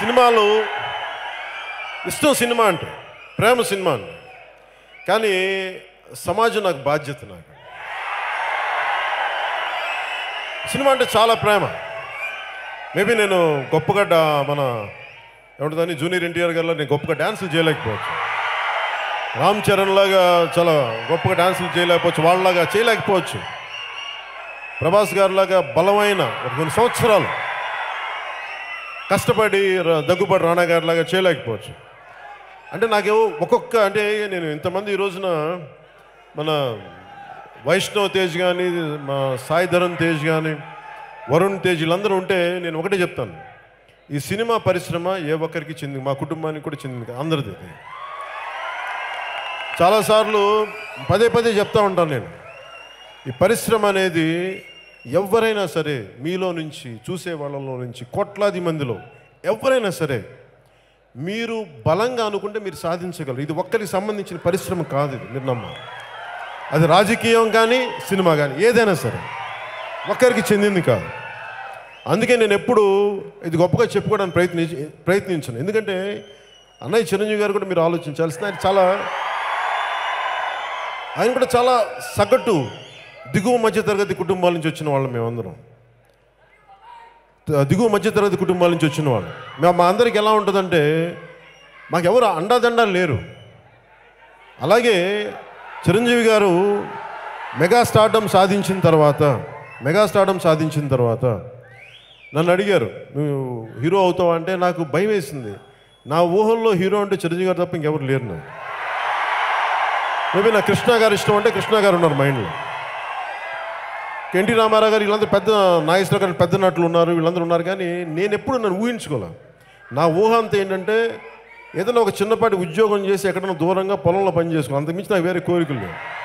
సినిమాలు ఇష్టం సినిమా అంటే ప్రేమ సినిమా అంటే కానీ సమాజం నాకు బాధ్యత నాకు సినిమా అంటే చాలా ప్రేమ మేబీ నేను గొప్పగా డా- మన ఏమంటుందని జూనియర్ ఎన్టీఆర్ గారిలో నేను గొప్పగా డ్యాన్సులు చేయలేకపోవచ్చు రామ్ చరణ్ లాగా చాలా గొప్పగా డ్యాన్సులు చేయలేకపోవచ్చు వాళ్ళలాగా చేయలేకపోవచ్చు ప్రభాస్ గారిలాగా బలమైన ఒక కొన్ని సంవత్సరాలు కష్టపడి ర- దగ్గుబాటి రాణా గారిలాగా చేయలేకపోవచ్చు అంటే నాకేమో ఒక్కొక్క అంటే నేను ఇంతమంది ఈ రోజున మన వైష్ణవ్ తేజ్ కానీ మా సాయి ధరన్ తేజ్ కానీ వరుణ్ తేజ్ వీళ్ళందరూ ఉంటే నేను ఒకటే చెప్తాను ఈ సినిమా పరిశ్రమ ఏ ఒక్కరికి చెందింది మా కుటుంబానికి కూడా చెందింది కాదు, అందరిది ఇది. చాలాసార్లు పదే పదే చెప్తా ఉంటాను నేను ఈ పరిశ్రమ అనేది ఎవరైనా సరే మీలో నుంచి చూసే వాళ్ళలో నుంచి కోట్లాది మందిలో ఎవరైనా సరే మీరు బలంగా అనుకుంటే మీరు సాధించగలరు ఇది ఒక్కరికి సంబంధించిన పరిశ్రమ కాదు ఇది మీరు నమ్మాలి అది రాజకీయం కానీ సినిమా కానీ ఏదైనా సరే ఒక్కరికి చెందింది కాదు అందుకే నేను ఎప్పుడు ఇది గొప్పగా చెప్పుకోవడానికి ప్రయత్నించి ప్రయత్నించను ఎందుకంటే అన్నయ్య చిరంజీవి గారు కూడా మీరు ఆలోచించాల్సిన ఆయన చాలా ఆయన కూడా చాలా సగటు దిగువ మధ్యతరగతి కుటుంబాల నుంచి వచ్చిన వాళ్ళం మేమందరం త- దిగువ మధ్యతరగతి కుటుంబాల నుంచి వచ్చిన వాళ్ళు మేము మా అందరికి ఎలా ఉంటుందంటే మాకెవరు అండాదండా లేరు అలాగే చిరంజీవి గారు మెగా స్టార్డమ్ సాధించిన తర్వాత మెగా స్టార్డమ్ సాధించిన తర్వాత నన్ను అడిగారు నువ్వు హీరో అవుతావు అంటే నాకు భయం వేసింది నా ఊహల్లో హీరో అంటే చిరంజీవి గారు తప్ప ఇంకెవరు లేరు నాకు మేబీ నా కృష్ణ గారు ఇష్టం అంటే కృష్ణ గారు ఉన్నారు మైండ్లో ఎన్టీ రామారావు గారు వీళ్ళందరూ పెద్ద నాగేశ్వర గారు పెద్ద నటులు ఉన్నారు వీళ్ళందరూ ఉన్నారు కానీ నేను ఎప్పుడు నన్ను ఊహించుకోలే నా ఊహ అంతా ఏంటంటే ఏదైనా ఒక చిన్నపాటి ఉద్యోగం చేసి ఎక్కడైనా దూరంగా పొలంలో పని చేసుకో అంతకుమించి నాకు వేరే కోరికలు లేవు